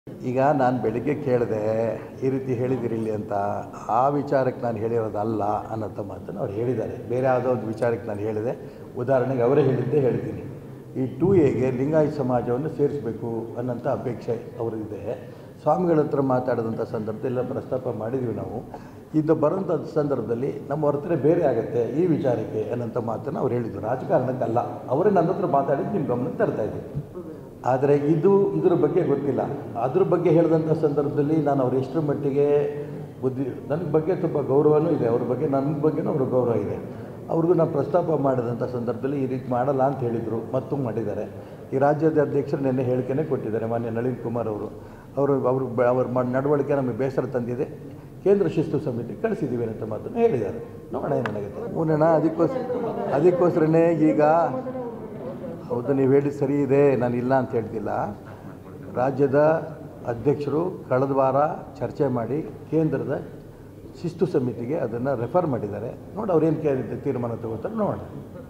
ಈಗ ನಾನು ಬೆಳಿಗ್ಗೆ ಕೇಳಿದೆ ಈ ರೀತಿ ಹೇಳಿದಿರಿ ಇಲ್ಲಿ ಅಂತ ಆ ವಿಚಾರಕ್ಕೆ ನಾನು ಹೇಳಿರೋದಲ್ಲ ಅನ್ನೋಂಥ ಮಾತನ್ನು ಅವ್ರು ಹೇಳಿದ್ದಾರೆ ಬೇರೆ ಯಾವುದೋ ಒಂದು ವಿಚಾರಕ್ಕೆ ನಾನು ಹೇಳಿದೆ ಉದಾಹರಣೆಗೆ ಅವರೇ ಹೇಳಿದ್ದೇ ಹೇಳ್ತೀನಿ ಈ ಟೂ ಎಗೆ ಲಿಂಗಾಯತ ಸಮಾಜವನ್ನು ಸೇರಿಸಬೇಕು ಅನ್ನೋಂಥ ಅಪೇಕ್ಷೆ ಅವರಿದೆ ಸ್ವಾಮಿಗಳ ಹತ್ರ ಮಾತಾಡಿದಂಥ ಸಂದರ್ಭದಲ್ಲಿ ಪ್ರಸ್ತಾಪ ಮಾಡಿದ್ವಿ ನಾವು ಇದು ಬರೋಂಥ ಸಂದರ್ಭದಲ್ಲಿ ನಮ್ಮ ವರ್ತನೆ ಬೇರೆ ಆಗುತ್ತೆ ಈ ವಿಚಾರಕ್ಕೆ ಅನ್ನೋಂಥ ಮಾತನ್ನು ಅವ್ರು ಹೇಳಿದ್ರು ರಾಜಕಾರಣಕ್ಕಲ್ಲ ಅವರೇ ನನ್ನ ಹತ್ರ ಮಾತಾಡಿದ್ದು ನಿಮ್ಮ ಗಮನಕ್ಕೆ ತರ್ತಾ ಇದ್ದೀನಿ ಆದರೆ ಇದು ಇದ್ರ ಬಗ್ಗೆ ಗೊತ್ತಿಲ್ಲ ಅದ್ರ ಬಗ್ಗೆ ಹೇಳಿದಂಥ ಸಂದರ್ಭದಲ್ಲಿ ನಾನು ಅವ್ರು ಎಷ್ಟರ ಮಟ್ಟಿಗೆ ಬುದ್ಧಿ ನನ್ನ ಬಗ್ಗೆ ತುಂಬ ಗೌರವನೂ ಇದೆ ಅವ್ರ ಬಗ್ಗೆ ನನ್ನ ಬಗ್ಗೆನೂ ಅವ್ರ ಗೌರವ ಇದೆ ಅವ್ರಿಗೂ ನಾನು ಪ್ರಸ್ತಾಪ ಮಾಡಿದಂಥ ಸಂದರ್ಭದಲ್ಲಿ ಈ ರೀತಿ ಮಾಡಲ್ಲ ಅಂತ ಹೇಳಿದರು ಮತ್ತು ಮಾಡಿದ್ದಾರೆ ಈ ರಾಜ್ಯದ ಅಧ್ಯಕ್ಷರು ನಿನ್ನೆ ಹೇಳಿಕೆನೇ ಕೊಟ್ಟಿದ್ದಾರೆ ಮಾನ್ಯ ನಳಿನ್ ಕುಮಾರ್ ಅವರು ಅವರು ಅವರು ಬ- ಅವ್ರ ಮ ನಡವಳಿಕೆ ನಮಗೆ ಬೇಸರ ತಂದಿದೆ ಕೇಂದ್ರ ಶಿಸ್ತು ಸಮಿತಿ ಕಳಿಸಿದ್ದೀವಿ ಅಂತ ಮಾತನ್ನು ಹೇಳಿದ್ದಾರೆ ನೋಡೋಣ ಏನಾಗುತ್ತೆ ಹೂನಣ್ಣ ಅದಕ್ಕೋಸ್ಕರ ಅದಕ್ಕೋಸ್ಕರನೇ ಈಗ ಹೌದು ನೀವು ಹೇಳಿದ ಸರಿ ಇದೆ ನಾನು ಇಲ್ಲ ಅಂತ ಹೇಳ್ತಿಲ್ಲ ರಾಜ್ಯದ ಅಧ್ಯಕ್ಷರು ಕಳೆದ ವಾರ ಚರ್ಚೆ ಮಾಡಿ ಕೇಂದ್ರದ ಶಿಸ್ತು ಸಮಿತಿಗೆ ಅದನ್ನು ರೆಫರ್ ಮಾಡಿದ್ದಾರೆ ನೋಡಿ ಅವ್ರೇನು ಕೇ ತೀರ್ಮಾನ ತಗೋತಾರೆ ನೋಡೋಣ